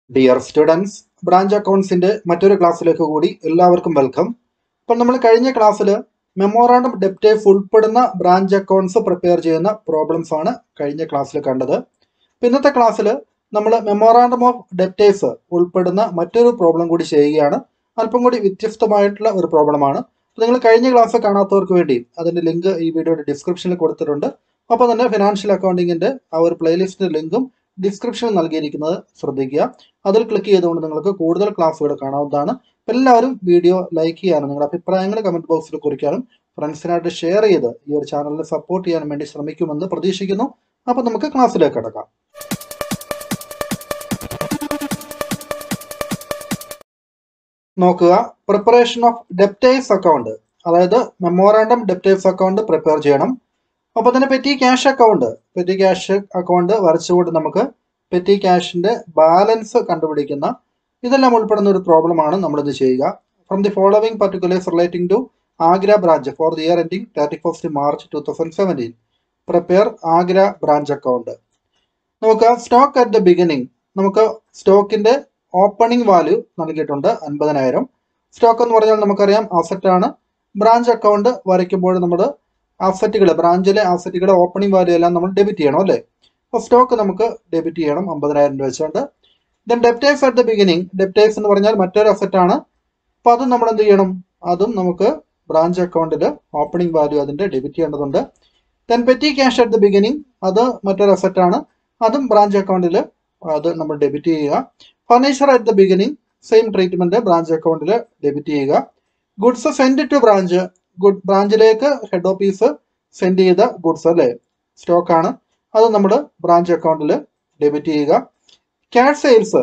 dear students branch അക്കൗണ്ട്സിന്റെ മറ്റൊരു ക്ലാസ്സിലേക്ക് കൂടി എല്ലാവർക്കും വെൽക്കം അപ്പോൾ നമ്മൾ കഴിഞ്ഞ ക്ലാസ്സിൽ മെമ്മോറാണ്ടം ഡെപ്റ്റേഴ്സ് ഉൾപ്പെടുന്ന ബ്രാഞ്ച് അക്കൗണ്ട്സ് പ്രിപ്പയർ ചെയ്യുന്ന പ്രോബ്ലംസ് ആണ് കഴിഞ്ഞ ക്ലാസ്സിൽ കണ്ടത് അപ്പോൾ ഇന്നത്തെ ക്ലാസ്സിൽ നമ്മൾ മെമ്മോറാണ്ടം ഓഫ് ഡെപ്റ്റേഴ്സ് ഉൾപ്പെടുന്ന മറ്റൊരു പ്രോബ്ലം കൂടി ചെയ്യുകയാണ് അല്പം കൂടി വ്യത്യസ്തമായിട്ടുള്ള ഒരു പ്രോബ്ലമാണ് അപ്പോൾ നിങ്ങൾ കഴിഞ്ഞ ക്ലാസ് കാണാത്തവർക്ക് വേണ്ടി അതിന്റെ ലിങ്ക് ഈ വീഡിയോയുടെ ഡിസ്ക്രിപ്ഷനിൽ കൊടുത്തിട്ടുണ്ട് അപ്പോൾ തന്നെ ഫിനാൻഷ്യൽ അക്കൗണ്ടിങ്ങിന്റെ ആ ഒരു പ്ലേലിസ്റ്റിന്റെ ലിങ്കും ഡിസ്ക്രിപ്ഷനിൽ നൽകിയിരിക്കുന്നത് ശ്രദ്ധിക്കുക അതിൽ ക്ലിക്ക് ചെയ്തുകൊണ്ട് നിങ്ങൾക്ക് കൂടുതൽ ക്ലാസ്സുകൾ കാണാവുന്നതാണ് അപ്പോൾ എല്ലാവരും വീഡിയോ ലൈക്ക് ചെയ്യാനും നിങ്ങളുടെ അഭിപ്രായങ്ങൾ കമന്റ് ബോക്സിൽ കുറിക്കാനും ഫ്രണ്ട്സിനായിട്ട് ഷെയർ ചെയ്ത് ഈ ഒരു ചാനലിനെ സപ്പോർട്ട് ചെയ്യാനും വേണ്ടി ശ്രമിക്കുമെന്ന് പ്രതീക്ഷിക്കുന്നു അപ്പോൾ നമുക്ക് ക്ലാസ്സിലേക്ക് കടക്കാം നോക്കുക പ്രിപ്പറേഷൻ ഓഫ് ഡെപ്റ്റേഴ്സ് അക്കൗണ്ട് അതായത് മെമ്മോറാണ്ടം ഡെപ്റ്റേഴ്സ് അക്കൗണ്ട് പ്രിപ്പയർ ചെയ്യണം അപ്പോൾ തന്നെ petty cash account petty cash account വരച്ചുകൊണ്ട് നമുക്ക് പെറ്റി ക്യാഷിന്റെ ബാലൻസ് കണ്ടുപിടിക്കുന്ന ഇതെല്ലാം ഉൾപ്പെടുന്ന ഒരു പ്രോബ്ലമാണ് നമ്മളിത് ചെയ്യുക from the following particulars relating to Agra branch for the year ending thirty first March two thousand seventeen prepare Agra branch account നമുക്ക് സ്റ്റോക്ക് അറ്റ് ദ ബിഗിനിങ് നമുക്ക് സ്റ്റോക്കിന്റെ ഓപ്പണിംഗ് വാല്യൂ നൽകിയിട്ടുണ്ട് അൻപതിനായിരം സ്റ്റോക്ക് എന്ന് പറഞ്ഞാൽ നമുക്കറിയാം അസറ്റ് ആണ് ബ്രാഞ്ച് അക്കൗണ്ട് വരയ്ക്കുമ്പോൾ നമ്മൾ അസറ്റുകൾ ബ്രാഞ്ചിലെ അസറ്റുകളുടെ ഓപ്പണിംഗ് വാല്യൂ എല്ലാം നമ്മൾ ഡെബിറ്റ് ചെയ്യണം അല്ലേ അപ്പോൾ സ്റ്റോക്ക് നമുക്ക് ഡെബിറ്റ് ചെയ്യണം അമ്പതിനായിരം രൂപ വെച്ചുകൊണ്ട് then debtors at the beginning debtors എന്ന് പറഞ്ഞാൽ മറ്റൊരു അസറ്റ് ആണ് അപ്പോൾ അതും നമ്മൾ എന്ത് ചെയ്യണം അതും നമുക്ക് ബ്രാഞ്ച് അക്കൗണ്ടിൽ ഓപ്പണിംഗ് വാല്യൂ അതിന്റെ ഡെബിറ്റ് ചെയ്യേണ്ടതുണ്ട് then petty cash at the beginning അത് മറ്റൊരു അസറ്റ് ആണ് അതും ബ്രാഞ്ച് അക്കൗണ്ടിൽ അത് നമ്മൾ ഡെബിറ്റ് ചെയ്യുക furniture at the beginning same treatment branch അക്കൗണ്ടിൽ ഡെബിറ്റ് ചെയ്യുക goods send to branch good ബ്രാഞ്ചിലേക്ക് ഹെഡ് ഓഫീസ് സെൻഡ് ചെയ്ത ഗുഡ്സ് അല്ലേ സ്റ്റോക്ക് ആണ് അത് നമ്മൾ ബ്രാഞ്ച് അക്കൗണ്ടിൽ ഡെബിറ്റ് ചെയ്യുക ക്യാഷ് സെയിൽസ്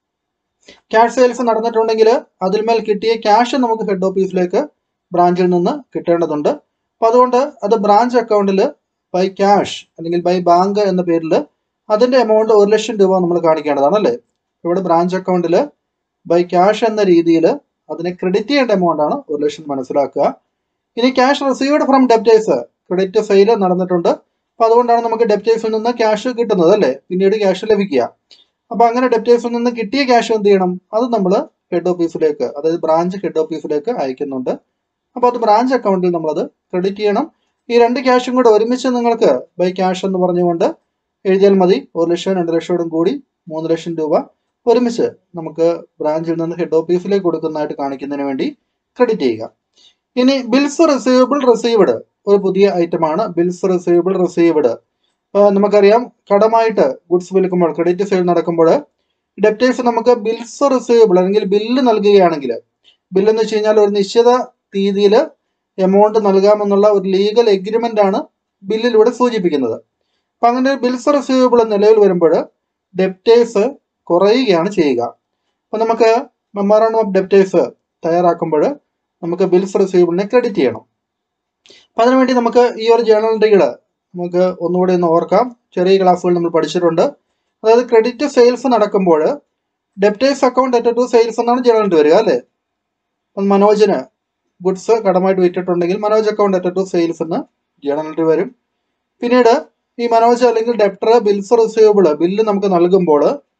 ക്യാഷ് സെയിൽസ് നടന്നിട്ടുണ്ടെങ്കിൽ അതിന്മേൽ കിട്ടിയ ക്യാഷ് നമുക്ക് ഹെഡ് ഓഫീസിലേക്ക് ബ്രാഞ്ചിൽ നിന്ന് കിട്ടേണ്ടതുണ്ട് അപ്പോൾ അതുകൊണ്ട് അത് ബ്രാഞ്ച് അക്കൗണ്ടിൽ ബൈ ക്യാഷ് അല്ലെങ്കിൽ ബൈ ബാങ്ക് എന്ന പേരിൽ അതിന്റെ എമൗണ്ട് ഒരു ലക്ഷം രൂപ നമ്മൾ കാണിക്കേണ്ടതാണ് അല്ലേ ഇവിടെ ബ്രാഞ്ച് അക്കൗണ്ടിൽ ബൈ ക്യാഷ് എന്ന രീതിയിൽ അതിനെ ക്രെഡിറ്റ് ചെയ്യേണ്ട എമൗണ്ട് ആണ് ഒരു ലക്ഷം മനസ്സിലാക്കുക ഇനി cash received from debtors credit sale നടന്നിട്ടുണ്ട് അപ്പോൾ അതുകൊണ്ടാണ് നമുക്ക് ഡെപ്റ്റേഴ്സിൽ നിന്ന് ക്യാഷ് കിട്ടുന്നത് അല്ലേ പിന്നീട് ക്യാഷ് ലഭിക്കുക അപ്പോൾ അങ്ങനെ ഡെപ്റ്റേഴ്സിൽ നിന്ന് കിട്ടിയ ക്യാഷ് എന്ത് ചെയ്യണം അത് നമ്മൾ ഹെഡ് ഓഫീസിലേക്ക് അതായത് ബ്രാഞ്ച് ഹെഡ് ഓഫീസിലേക്ക് അയക്കുന്നുണ്ട് അപ്പോൾ അത് ബ്രാഞ്ച് അക്കൗണ്ടിൽ നമ്മളത് ക്രെഡിറ്റ് ചെയ്യണം ഈ രണ്ട് ക്യാഷും കൂടെ ഒരുമിച്ച് നിങ്ങൾക്ക് ബൈ ക്യാഷ് എന്ന് പറഞ്ഞുകൊണ്ട് എഴുതിയാൽ മതി ഒരു ലക്ഷം രണ്ട് ലക്ഷത്തോടും കൂടി മൂന്ന് ലക്ഷം രൂപ ഒരുമിച്ച് നമുക്ക് ബ്രാഞ്ചിൽ നിന്ന് ഹെഡ് ഓഫീസിലേക്ക് കൊടുക്കുന്നതായിട്ട് കാണിക്കുന്നതിന് വേണ്ടി ക്രെഡിറ്റ് ചെയ്യുക ഇനി ബിൽസ് റിസീവബിൾ റിസീവ്ഡ് ഒരു പുതിയ ഐറ്റമാണ് ബിൽസ് റിസീവബിൾ റിസീവ്ഡ് നമുക്കറിയാം കടമായിട്ട് ഗുഡ്സ് വിൽക്കുമ്പോൾ ക്രെഡിറ്റ് സെയിൽ നടക്കുമ്പോൾ ഡെപ്റ്റേഴ്സ് നമുക്ക് ബിൽസ് റിസീവബിൾ അല്ലെങ്കിൽ ബില്ല് നൽകുകയാണെങ്കിൽ ബില്ല് എന്ന് വെച്ച് കഴിഞ്ഞാൽ ഒരു നിശ്ചിത തീയതിയിൽ എമൗണ്ട് നൽകാമെന്നുള്ള ഒരു ലീഗൽ എഗ്രിമെന്റ് ആണ് ബില്ലിലൂടെ സൂചിപ്പിക്കുന്നത് അപ്പൊ അങ്ങനെ ബിൽസ് റിസീവബിൾ നിലവിൽ വരുമ്പോൾ ഡെപ്റ്റേഴ്സ് കുറയുകയാണ് ചെയ്യുക അപ്പൊ നമുക്ക് മെമ്മോറാണ്ടം ഓഫ് ഡെപ്റ്റേഴ്സ് തയ്യാറാക്കുമ്പോൾ നമുക്ക് ബിൽസ് റിസീവബിളിനെ ക്രെഡിറ്റ് ചെയ്യണം അപ്പൊ അതിനുവേണ്ടി നമുക്ക് ഈ ഒരു ജേണൽ എൻട്രികൾ നമുക്ക് ഒന്നുകൂടി ഒന്ന് ഓർക്കാം ചെറിയ ക്ലാസ്സുകൾ നമ്മൾ പഠിച്ചിട്ടുണ്ട് അതായത് ക്രെഡിറ്റ് സെയിൽസ് നടക്കുമ്പോൾ debtors account at to sales എന്നാണ് ജേണൽ എൻട്രി വരിക അല്ലേ അപ്പം മനോജിന് ഗുഡ്സ് കടമായിട്ട് വിറ്റിട്ടുണ്ടെങ്കിൽ Manoj account at to sales എന്ന് ജേണൽ എൻട്രി വരും പിന്നീട് ഈ മനോജ് അല്ലെങ്കിൽ ഡെപ്റ്റർ ബിൽസ് റിസീവബിൾ ബില്ല് നമുക്ക് നൽകുമ്പോൾ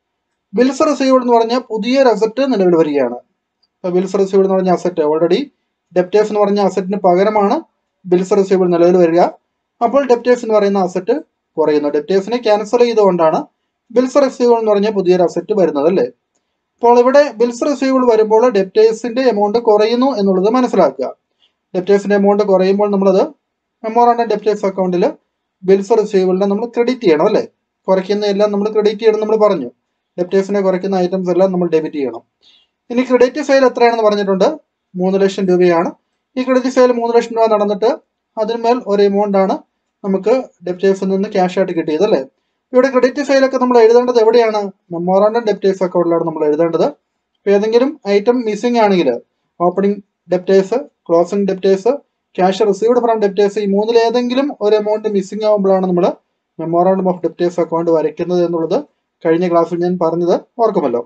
ബിൽസ് റിസീവബിൾ എന്ന് പറഞ്ഞാൽ പുതിയൊരു അസറ്റ് നിലവിൽ വരികയാണ് ബിൽസ് റിസീവബിൾ എന്ന് പറഞ്ഞ അസറ്റ് ഓൾറെഡി ഡെപ്റ്റേഴ്സ് എന്ന് പറഞ്ഞ അസറ്റിന് പകരമാണ് ബിൽസ് റിസീവബിൾ നിലവിൽ വരിക അപ്പോൾ ഡെപ്റ്റേഴ്സ് എന്ന് പറയുന്ന അസറ്റ് കുറയുന്നു ഡെപ്റ്റേഴ്സിനെ ക്യാൻസൽ ചെയ്തുകൊണ്ടാണ് ബിൽസ് റിസീവബിൾ എന്ന് പറഞ്ഞ പുതിയൊരു അസറ്റ് വരുന്നത് അല്ലേ അപ്പോൾ ഇവിടെ ബിൽസ് റിസീവബിൾ വരുമ്പോൾ ഡെപ്റ്റേഴ്സിന്റെ എമൗണ്ട് കുറയുന്നു എന്നുള്ളത് മനസ്സിലാക്കുക ഡെപ്റ്റേഴ്സിന്റെ എമൗണ്ട് കുറയുമ്പോൾ നമ്മളത് മെമ്മോറാണ്ടം ഡെപ്റ്റേഴ്സ് അക്കൗണ്ടിൽ ബിൽസ് റിസീവബിളിനെ നമ്മൾ ക്രെഡിറ്റ് ചെയ്യണം അല്ലേ കുറയ്ക്കുന്ന എല്ലാം നമ്മൾ ക്രെഡിറ്റ് ചെയ്യണം നമ്മൾ പറഞ്ഞു ഡെപ്റ്റേഴ്സിനെ കുറയ്ക്കുന്ന ഐറ്റംസ് എല്ലാം നമ്മൾ ഡെബിറ്റ് ചെയ്യണം ഇനി ക്രെഡിറ്റ് സെയിൽ എത്രയാണെന്ന് പറഞ്ഞിട്ടുണ്ട് മൂന്ന് ലക്ഷം രൂപയാണ് ഈ ക്രെഡിറ്റ് സെയിൽ മൂന്ന് ലക്ഷം രൂപ നടന്നിട്ട് അതിന്മേൽ ഒരു എമൗണ്ട് ആണ് നമുക്ക് ഡെപ്റ്റേഴ്സിൽ നിന്ന് ക്യാഷ് ആയിട്ട് കിട്ടിയത് അല്ലേ ഇവിടെ ക്രെഡിറ്റ് സെയിലൊക്കെ നമ്മൾ എഴുതേണ്ടത് എവിടെയാണ് മെമ്മോറാണ്ടം ഡെപ്റ്റേഴ്സ് അക്കൗണ്ടിലാണ് നമ്മൾ എഴുതേണ്ടത് ഏതെങ്കിലും ഐറ്റം മിസ്സിംഗ് ആണെങ്കിൽ opening debtors closing debtors cash received from debtors ഈ മൂന്നിൽ ഏതെങ്കിലും ഒരു എമൗണ്ട് മിസ്സിംഗ് ആകുമ്പോഴാണ് നമ്മൾ മെമ്മോറാണ്ടം ഓഫ് ഡെപ്റ്റേഴ്സ് അക്കൗണ്ട് വരയ്ക്കുന്നത് എന്നുള്ളത് കഴിഞ്ഞ ക്ലാസ്സിൽ ഞാൻ പറഞ്ഞത് ഓർക്കുമല്ലോ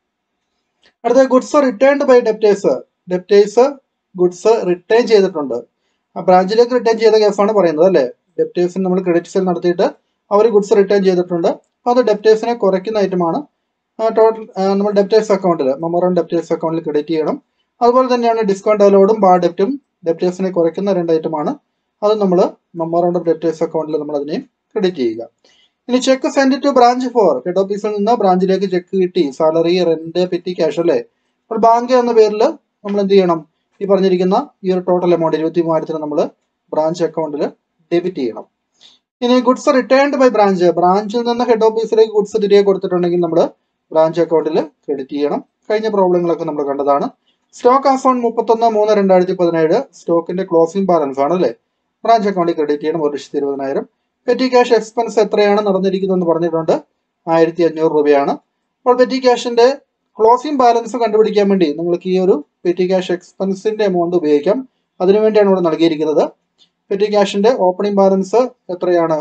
അടുത്ത goods returned by debtors debtors goods return ചെയ്തിട്ടുണ്ട് ആ ബ്രാഞ്ചിലേക്ക് റിട്ടേൺ ചെയ്ത കേസാണ് പറയുന്നത് അല്ലേ ഡെപ്റ്റേഴ്സിന് നമ്മൾ ക്രെഡിറ്റ് സെയിൽ നടത്തിയിട്ട് അവർ ഗുഡ്സ് റിട്ടേൺ ചെയ്തിട്ടുണ്ട് അപ്പോൾ അത് ഡെപ്റ്റേഴ്സിനെ കുറയ്ക്കുന്ന ഐറ്റമാണ് ടോട്ടൽ നമ്മൾ ഡെപ്റ്റേഴ്സ് അക്കൗണ്ടിൽ മെമ്മോറം ഡെപ്റ്റേഴ്സ് അക്കൗണ്ടിൽ ക്രെഡിറ്റ് ചെയ്യണം അതുപോലെ തന്നെയാണ് ഡിസ്കൗണ്ട് അലോഡും ബാർ ഡെപ്റ്റും ഡെപ്റ്റേഴ്സിനെ കുറയ്ക്കുന്ന രണ്ട് ഐറ്റമാണ് അത് നമ്മൾ മെമ്മോറണ്ടം ഡെപ്റ്റേഴ്സ് അക്കൗണ്ടിൽ നമ്മൾ അതിനെ ക്രെഡിറ്റ് ചെയ്യുക ഇനി cheque send to branch for head ഓഫീസിൽ നിന്ന് ബ്രാഞ്ചിലേക്ക് ചെക്ക് കിട്ടി സാലറി റെന്റ് പെറ്റി ക്യാഷ് അല്ലേ അപ്പോൾ ബാങ്ക് എന്ന പേരിൽ നമ്മൾ എന്ത് ചെയ്യണം ഈ പറഞ്ഞിരിക്കുന്ന ഈ ഒരു ടോട്ടൽ എമൗണ്ട് ഇരുപത്തി മൂവായിരത്തിന് നമ്മൾ ബ്രാഞ്ച് അക്കൗണ്ടിൽ ഡെബിറ്റ് ചെയ്യണം ഇനി ഗുഡ്സ് റിട്ടേൺഡ് ബൈ ബ്രാഞ്ച് ബ്രാഞ്ചിൽ നിന്ന് ഹെഡ് ഓഫീസിലേക്ക് ഗുഡ്സ് തിരികെ കൊടുത്തിട്ടുണ്ടെങ്കിൽ നമ്മൾ ബ്രാഞ്ച് അക്കൗണ്ടിൽ ക്രെഡിറ്റ് ചെയ്യണം കഴിഞ്ഞ പ്രോബ്ലങ്ങളൊക്കെ നമ്മൾ കണ്ടതാണ് സ്റ്റോക്ക് അക്കൗണ്ട് മുപ്പത്തൊന്ന് മൂന്ന് രണ്ടായിരത്തി പതിനേഴ് സ്റ്റോക്കിന്റെ ക്ലോസിംഗ് ബാലൻസ് ആണ് അല്ലേ ബ്രാഞ്ച് അക്കൗണ്ടിൽ ക്രെഡിറ്റ് ചെയ്യണം ഒരു ലക്ഷത്തി ഇരുപതിനായിരം പെറ്റി ക്യാഷ് എക്സ്പെൻസ് എത്രയാണ് നടന്നിരിക്കുന്നതെന്ന് പറഞ്ഞിട്ടുണ്ട് ആയിരത്തി അഞ്ഞൂറ് രൂപയാണ് അപ്പോൾ പെറ്റി ക്യാഷിന്റെ ക്ലോസിംഗ് ബാലൻസ് കണ്ടുപിടിക്കാൻ വേണ്ടി നിങ്ങൾക്ക് ഈ ഒരു പെറ്റി ക്യാഷ് എക്സ്പെൻസിന്റെ എമൗണ്ട് ഉപയോഗിക്കാം അതിനുവേണ്ടിയാണ് ഇവിടെ നൽകിയിരിക്കുന്നത് പെറ്റി ക്യാഷിന്റെ ഓപ്പണിംഗ് ബാലൻസ് എത്രയാണ്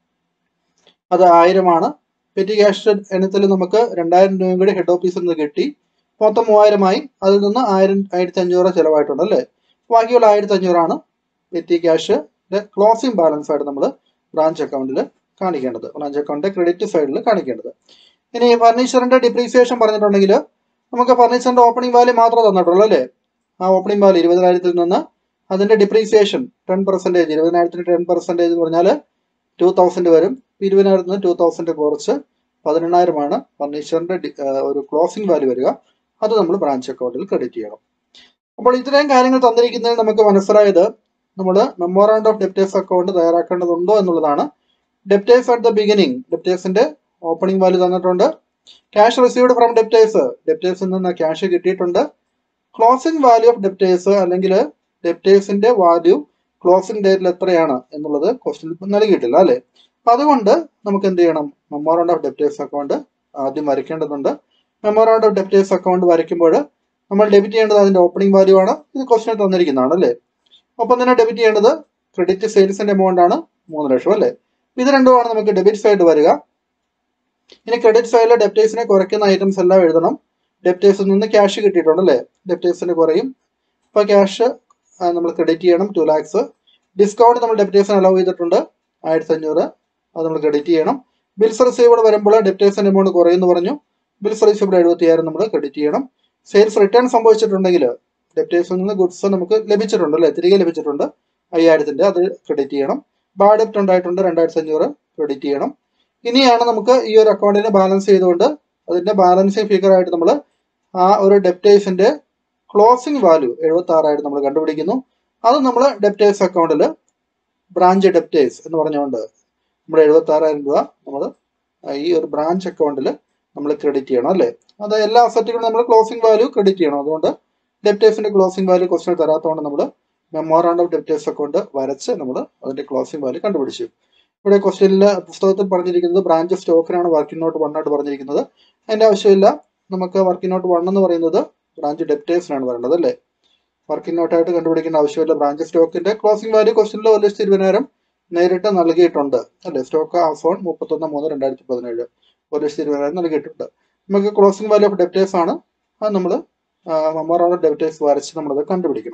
അത് ആയിരമാണ് പെറ്റി ക്യാഷ് ഇനത്തിൽ നമുക്ക് രണ്ടായിരം രൂപയും കൂടി ഹെഡ് ഓഫീസിൽ നിന്ന് കിട്ടി മൊത്തം മൂവായിരമായി അതിൽ നിന്ന് ആയിരം ആയിരത്തി അഞ്ഞൂറ് ചിലവായിട്ടുണ്ട് അല്ലേ ബാക്കിയുള്ള ആയിരത്തി അഞ്ഞൂറാണ് പെറ്റി ക്യാഷ് ക്ലോസിംഗ് ബാലൻസ് ആയിട്ട് നമ്മൾ ബ്രാഞ്ച് അക്കൗണ്ടിൽ കാണിക്കേണ്ടത് ബ്രാഞ്ച് അക്കൗണ്ടിന്റെ ക്രെഡിറ്റ് സൈഡിൽ കാണിക്കേണ്ടത് ഇനി ഫർണിച്ചറിന്റെ ഡിപ്രീസിയേഷൻ പറഞ്ഞിട്ടുണ്ടെങ്കിൽ നമുക്ക് ഫർണിച്ചറിന്റെ ഓപ്പണിംഗ് വാല്യൂ മാത്രമേ തന്നിട്ടുള്ളൂ അല്ലേ ആ ഓപ്പണിംഗ് വാല്യൂ ഇരുപതിനായിരത്തിൽ നിന്ന് അതിന്റെ ഡിപ്രീസിയേഷൻ ടെൻ പെർസെൻറ്റേജ് ഇരുപതിനായിരത്തിന് ടെൻ പെർസെൻറ്റേജ് എന്ന് പറഞ്ഞാൽ ടു തൗസൻഡ് വരും ഇരുപതിനായിരത്തിന് ടു തൗസൻഡ് കുറച്ച് പതിനെണ്ണായിരമാണ് ഫർണിച്ചറിന്റെ ഒരു ക്ലോസിംഗ് വാല്യൂ വരിക അത് നമ്മൾ ബ്രാഞ്ച് അക്കൗണ്ടിൽ ക്രെഡിറ്റ് ചെയ്യണം അപ്പോൾ ഇത്രയും കാര്യങ്ങൾ തന്നിരിക്കുന്നതിൽ നമുക്ക് മനസ്സിലായത് നമ്മൾ മെമ്മോറാണ്ട് ഓഫ് ഡെപ്റ്റേഴ്സ് അക്കൗണ്ട് തയ്യാറാക്കേണ്ടതുണ്ടോ എന്നുള്ളതാണ് ഡെപ്റ്റേഴ്സ് അറ്റ് ദ ബിഗിനിങ് ഡെപ്റ്റേഴ്സിന്റെ ഓപ്പണിംഗ് വാല്യൂ തന്നിട്ടുണ്ട് ക്യാഷ് റിസീവ്ഡ് ഫ്രം ഡെപ്റ്റേഴ്സ് ഡെപ്റ്റേഴ്സിൽ നിന്ന് ക്യാഷ് കിട്ടിയിട്ടുണ്ട് ക്ലോസിംഗ് വാല്യൂ ഓഫ് ഡെപ്റ്റേഴ്സ് അല്ലെങ്കിൽ ഡെപ്റ്റേഴ്സിന്റെ വാല്യൂ ക്ലോസിംഗ് ഡേറ്റിൽ എത്രയാണ് എന്നുള്ളത് ക്വസ്റ്റ്യൻ നൽകിയിട്ടില്ല അല്ലേ അപ്പൊ അതുകൊണ്ട് നമുക്ക് എന്ത് ചെയ്യണം മെമ്മോറാണ്ട് ഓഫ് ഡെപ്റ്റേഴ്സ് അക്കൗണ്ട് ആദ്യം വരയ്ക്കേണ്ടതുണ്ട് മെമ്മോറാണ്ട് ഓഫ് ഡെപ്റ്റേഴ്സ് അക്കൗണ്ട് വരയ്ക്കുമ്പോൾ നമ്മൾ ഡെബിറ്റ് ചെയ്യേണ്ടത് അതിന്റെ ഓപ്പണിംഗ് വാല്യൂ ആണ് ഇത് ക്വസ്റ്റ്യൻ തന്നിരിക്കുന്നതാണ് അല്ലേ ഒപ്പം തന്നെ ഡെബിറ്റ് ചെയ്യേണ്ടത് ക്രെഡിറ്റ് സെയിൽസിന്റെ എമൗണ്ട് ആണ് മൂന്ന് ലക്ഷം അല്ലേ ഇത് രണ്ടുമാണ് നമുക്ക് ഡെബിറ്റ് സൈഡ് വരിക ഇനി ക്രെഡിറ്റ് സൈഡിലെ ഡെപ്റ്റേഴ്സിനെ കുറയ്ക്കുന്ന ഐറ്റംസ് എല്ലാം എഴുതണം ഡെപ്റ്റേഴ്സിൽ നിന്ന് ക്യാഷ് കിട്ടിയിട്ടുണ്ട് അല്ലേ ഡെപ്റ്റേഴ്സിന് കുറയും ഇപ്പോൾ ക്യാഷ് നമ്മൾ ക്രെഡിറ്റ് ചെയ്യണം ടു ലാക്സ് ഡിസ്കൗണ്ട് നമ്മൾ ഡെപ്റ്റേഴ്സിന് അലൗ ചെയ്തിട്ടുണ്ട് ആയിരത്തി അഞ്ഞൂറ് അത് നമ്മൾ ക്രെഡിറ്റ് ചെയ്യണം ബിൽസ് റിസീവ്ഡ് വരുമ്പോൾ ഡെപ്റ്റേഴ്സിന്റെ എമൗണ്ട് കുറയുമെന്ന് പറഞ്ഞു ബിൽസ് റിസീവ്ഡ് എഴുപത്തിയായിരം നമ്മൾ ക്രെഡിറ്റ് ചെയ്യണം സെയിൽസ് റിട്ടേൺ സംഭവിച്ചിട്ടുണ്ടെങ്കിൽ ഡെപ്റ്റേഴ്സിൽ നിന്ന് ഗുഡ്സ് നമുക്ക് ലഭിച്ചിട്ടുണ്ട് അല്ലേ തിരികെ ലഭിച്ചിട്ടുണ്ട് അയ്യായിരത്തിന്റെ അത് ക്രെഡിറ്റ് ചെയ്യണം ബാഡ് ഡെപ്റ്റ് ഉണ്ടായിട്ടുണ്ട് രണ്ടായിരത്തി അഞ്ഞൂറ് ക്രെഡിറ്റ് ചെയ്യണം ഇനിയാണ് നമുക്ക് ഈ ഒരു അക്കൗണ്ടിനെ ബാലൻസ് ചെയ്തുകൊണ്ട് അതിന്റെ ബാലൻസിങ് ഫിഗർ ആയിട്ട് നമ്മൾ ആ ഒരു ഡെപ്റ്റേഴ്സിന്റെ ക്ലോസിംഗ് വാല്യൂ എഴുപത്തി ആറായിട്ട് നമ്മൾ കണ്ടുപിടിക്കുന്നു അത് നമ്മൾ ഡെപ്റ്റേഴ്സ് അക്കൗണ്ടിൽ ബ്രാഞ്ച് ഡെപ്റ്റേഴ്സ് എന്ന് പറഞ്ഞുകൊണ്ട് നമ്മൾ എഴുപത്തി ആറായിരം രൂപ നമ്മൾ ഈ ഒരു ബ്രാഞ്ച് അക്കൗണ്ടിൽ നമ്മൾ ക്രെഡിറ്റ് ചെയ്യണം അല്ലേ അത് എല്ലാ അസറ്റുകളും നമ്മൾ ക്ലോസിംഗ് വാല്യൂ ക്രെഡിറ്റ് ചെയ്യണം അതുകൊണ്ട് ഡെപ്റ്റേഴ്സിന്റെ ക്ലോസിംഗ് വാല്യൂ ക്വസ്റ്റൻ തരാത്തതുകൊണ്ട് നമ്മൾ മെമ്മോറാണ്ട് ഓഫ് ഡെപ്റ്റേഴ്സ് അക്കൗണ്ട് വരച്ച് നമ്മൾ അതിന്റെ ക്ലോസിംഗ് വാല്യൂ കണ്ടുപിടിച്ചു ഇവിടെ ക്വസ്റ്റ്യനിൽ പുസ്തകത്തിൽ പറഞ്ഞിരിക്കുന്നത് ബ്രാഞ്ച് സ്റ്റോക്കിനാണ് വർക്കിംഗ് നോട്ട് വൺ ആയിട്ട് പറഞ്ഞിരിക്കുന്നത് അതിന്റെ ആവശ്യമില്ല നമുക്ക് വർക്കിംഗ് നോട്ട് വൺ എന്ന് പറയുന്നത് ബ്രാഞ്ച് ഡെപ്റ്റേഴ്സിനാണ് പറയേണ്ടത് അല്ലേ വർക്കിംഗ് നോട്ടായിട്ട് കണ്ടുപിടിക്കേണ്ട ആവശ്യമില്ല ബ്രാഞ്ച് സ്റ്റോക്കിന്റെ ക്ലോസിംഗ് വാല്യൂ ക്വസ്റ്റ്യനിൽ ഒരു ലക്ഷത്തി ഇരുപതിനായിരം നേരിട്ട് നൽകിയിട്ടുണ്ട് അല്ലേ സ്റ്റോക്ക് ആഫോൺ മുപ്പത്തൊന്ന് മൂന്ന് രണ്ടായിരത്തി പതിനേഴ് ഒരു ലക്ഷത്തി ഇരുപതിനായിരം നൽകിയിട്ടുണ്ട് നമുക്ക് ക്ലോസിംഗ് വാല്യൂ ഓഫ് ഡെപ്റ്റേഴ്സ് ആണ് അത് നമ്മൾ മെമ്മോറാണ്ട് ഡെപ്റ്റേഴ്സ് വരച്ച് നമ്മളത് കണ്ടുപിടിക്കണം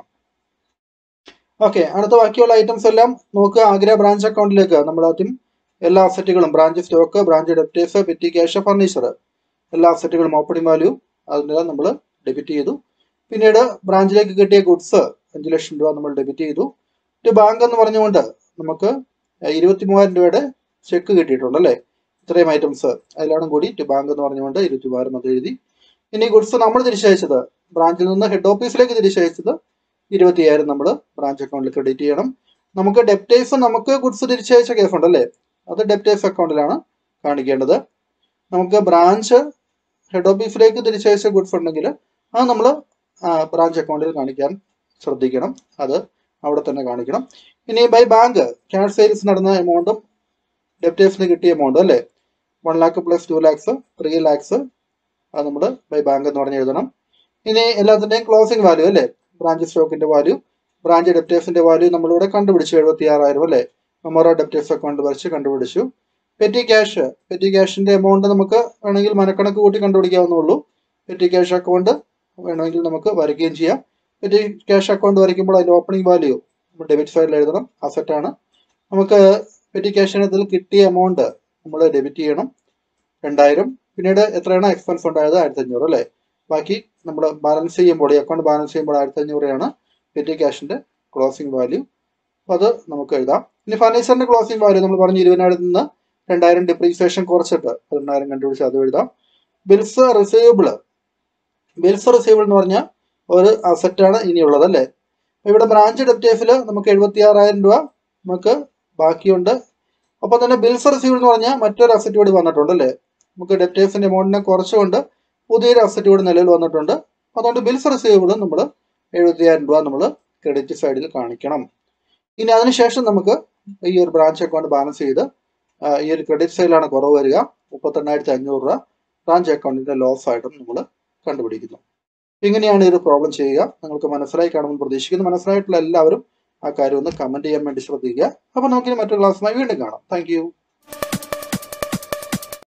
ഓക്കെ അടുത്ത ബാക്കിയുള്ള ഐറ്റംസ് എല്ലാം നോക്കുക ആഗ്ര ബ്രാഞ്ച് അക്കൗണ്ടിലേക്ക് നമ്മൾ ആദ്യം എല്ലാ അസറ്റുകളും branch stock branch debtors petty cash furniture എല്ലാ അസറ്റുകളും ഓപ്പണിംഗ് വാല്യൂ അതിനെല്ലാം നമ്മൾ ഡെബിറ്റ് ചെയ്തു പിന്നീട് ബ്രാഞ്ചിലേക്ക് കിട്ടിയ ഗുഡ്സ് അഞ്ച് ലക്ഷം രൂപ നമ്മൾ ഡെബിറ്റ് ചെയ്തു ഒരു ബാങ്ക് എന്ന് പറഞ്ഞുകൊണ്ട് നമുക്ക് ഇരുപത്തി മൂവായിരം രൂപയുടെ ചെക്ക് കിട്ടിയിട്ടുണ്ട് അല്ലേ ഇത്രയും ഐറ്റംസ് അതിലാണ് കൂടി ടു ബാങ്ക് എന്ന് പറഞ്ഞുകൊണ്ട് ഇരുപത്തി മൂവായിരം അത് എഴുതി ഇനി ഗുഡ്സ് നമ്മൾ തിരിച്ചയച്ചത് ബ്രാഞ്ചിൽ നിന്ന് ഹെഡ് ഓഫീസിലേക്ക് തിരിച്ചയച്ചത് ഇരുപത്തിയായിരം നമ്മൾ ബ്രാഞ്ച് അക്കൗണ്ടിൽ ക്രെഡിറ്റ് ചെയ്യണം നമുക്ക് ഡെപ്റ്റേഴ്സ് നമുക്ക് ഗുഡ്സ് തിരിച്ചയച്ച കേസ് ഉണ്ടല്ലേ അത് ഡെപ്റ്റേഴ്സ് അക്കൗണ്ടിലാണ് കാണിക്കേണ്ടത് നമുക്ക് ബ്രാഞ്ച് ഹെഡ് ഓഫീസിലേക്ക് തിരിച്ചയച്ച ഗുഡ്സ് ഉണ്ടെങ്കിൽ അത് നമ്മൾ ബ്രാഞ്ച് അക്കൗണ്ടിൽ കാണിക്കാൻ ശ്രദ്ധിക്കണം അത് അവിടെ തന്നെ കാണിക്കണം ഇനി ബൈ ബാങ്ക് ക്യാഷ് സെയിൽസ് നടന്ന എമൗണ്ടും ഡെപ്റ്റേഴ്സിന് കിട്ടിയ എമൗണ്ടും അല്ലേ one lakh plus two lakhs three lakhs അത് നമ്മൾ ബൈ ബാങ്ക് എന്ന് പറഞ്ഞ് എഴുതണം ഇനി എല്ലാത്തിൻ്റെയും ക്ലോസിംഗ് വാല്യൂ അല്ലേ ബ്രാഞ്ച് സ്റ്റോക്കിന്റെ വാല്യൂ ബ്രാഞ്ച് ഡെപ്റ്റേഴ്സിന്റെ വാല്യൂ നമ്മളിവിടെ കണ്ടുപിടിച്ചു എഴുപത്തി ആറായിരം അല്ലേ മെമ്മോറോ ഡെപ്റ്റേഴ്സ് അക്കൗണ്ട് വരച്ച് കണ്ടുപിടിച്ചു പെറ്റി ക്യാഷ് പെറ്റി ക്യാഷിന്റെ എമൗണ്ട് നമുക്ക് വേണമെങ്കിൽ മനക്കണക്ക് കൂട്ടി കണ്ടുപിടിക്കാവുന്നുള്ളൂ പെറ്റി ക്യാഷ് അക്കൗണ്ട് വേണമെങ്കിൽ നമുക്ക് വരയ്ക്കുകയും ചെയ്യാം പെറ്റി ക്യാഷ് അക്കൗണ്ട് വരയ്ക്കുമ്പോൾ അതിന്റെ ഓപ്പണിംഗ് വാല്യൂ നമ്മൾ ഡെബിറ്റ് സൈഡിൽ എഴുതണം അസറ്റ് ആണ് നമുക്ക് പെറ്റി ക്യാഷ് ഇനത്തിൽ കിട്ടിയ എമൗണ്ട് നമ്മൾ ഡെബിറ്റ് ചെയ്യണം രണ്ടായിരം പിന്നീട് എത്രയാണ് എക്സ്പെൻസ് ഉണ്ടായത് ആയിരത്തി അഞ്ഞൂറ് അല്ലേ ബാക്കി നമ്മൾ ബാലൻസ് ചെയ്യുമ്പോൾ ഈ അക്കൗണ്ട് ബാലൻസ് ചെയ്യുമ്പോൾ ആയിരത്തി അഞ്ഞൂറാണ് പെറ്റി ക്യാഷിന്റെ ക്ലോസിംഗ് വാല്യൂ അപ്പോൾ അത് നമുക്ക് എഴുതാം ഇനി ഫർണിച്ചറിന്റെ ക്ലോസിംഗ് വാല്യൂ നമ്മൾ പറഞ്ഞു ഇരുപതിനായിരത്തി നിന്ന് രണ്ടായിരം ഡിപ്രീസിയേഷൻ കുറച്ചിട്ട് പതിനെണ്ണായിരം കണ്ടുപിടിച്ച് അത് എഴുതാം ബിൽസ് റിസീവബിൾ ബിൽസ് റിസീവബിൾ എന്ന് പറഞ്ഞാൽ ഒരു അസറ്റാണ് ഇനിയുള്ളത് അല്ലേ ഇവിടെ ബ്രാഞ്ച് ഡെപ്റ്റേഴ്സിൽ നമുക്ക് എഴുപത്തി ആറായിരം രൂപ നമുക്ക് ബാക്കിയുണ്ട് അപ്പോൾ തന്നെ ബിൽസ് റിസീവബിൾ എന്ന് പറഞ്ഞാൽ മറ്റൊരു അസറ്റ് കൂടി വന്നിട്ടുണ്ട് അല്ലേ നമുക്ക് ഡെപ്റ്റേഴ്സിന്റെ എമൗണ്ടിനെ കുറച്ചുകൊണ്ട് പുതിയൊരു അസറ്റ് കൂടി നിലവിൽ വന്നിട്ടുണ്ട് അതുകൊണ്ട് ബിൽസ് റിസീവബിൾ നമ്മൾ എഴുപത്തിയായിരം രൂപ നമ്മൾ ക്രെഡിറ്റ് സൈഡിൽ കാണിക്കണം ഇനി അതിനുശേഷം നമുക്ക് ഈ ഒരു ബ്രാഞ്ച് അക്കൗണ്ട് ബാലൻസ് ചെയ്ത് ആ, ഈ ഒരു ക്രെഡിറ്റ് സൈഡിലാണ് കുറവ് വരിക മുപ്പത്തെണ്ണായിരത്തി അഞ്ഞൂറ് രൂപ ബ്രാഞ്ച് അക്കൗണ്ടിന്റെ ലോസ് ആയിട്ടും നമ്മൾ കണ്ടുപിടിക്കുന്നു ഇങ്ങനെയാണ് ഈ ഒരു പ്രോബ്ലം ചെയ്യുക നിങ്ങൾക്ക് മനസ്സിലായി കാണുമെന്ന് പ്രതീക്ഷിക്കുന്നു മനസ്സിലായിട്ടുള്ള എല്ലാവരും ആ കാര്യം ഒന്ന് കമന്റ് ചെയ്യാൻ വേണ്ടി ശ്രദ്ധിക്കുക അപ്പോൾ നമുക്കിനി മറ്റൊരു ക്ലാസ്സുമായി വീണ്ടും കാണാം താങ്ക്